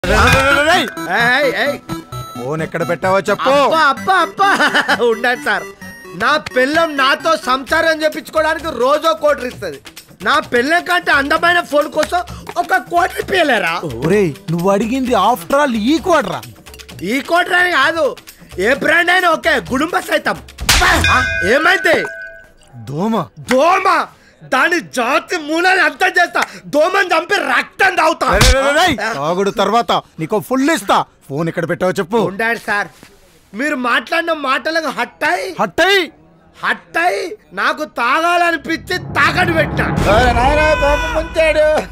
ఏయ్, ఏయ్. ఫోన్ ఎక్కడ పెట్టావో చెప్పు అబ్బా అబ్బా అబ్బా ఉండండి సార్ నా పిల్లం నాతో సంసారం చేపించుకోవడానికి రోజో కోటి ఇస్తుంది నా పిల్లం కంటే అందమైన ఫోన్ కోసం ఒక కోటి ఇప్పియలేరా ఒరేయ్ నువ్వు అడిగింది ఆఫ్టర్ ఆల్ ఈ క్వార్టరా ఈ కోటి అని కాదు ఏ బ్రాండ్ అయినా ఓకే గుడుంబ సైతం అబ్బా, ఏమైంది దోమ దోమ దాని జాతి మూలాన్ని అంతా చేస్తా దోమని చంపి రక్తం తాగుతా రేయ్, రేయ్, రేయ్, రేయ్. తాగుడు తర్వాత నీకు ఫుల్ ఇస్తా ఫోన్ ఎక్కడ పెట్టావో చెప్పు ఉండండి సార్ మీరు మాట్లాడిన మాటలకు హట్టాయి హట్టై హట్టాయి నాకు తాగాలనిపించి తాగడి పెట్టినా ముంచాడు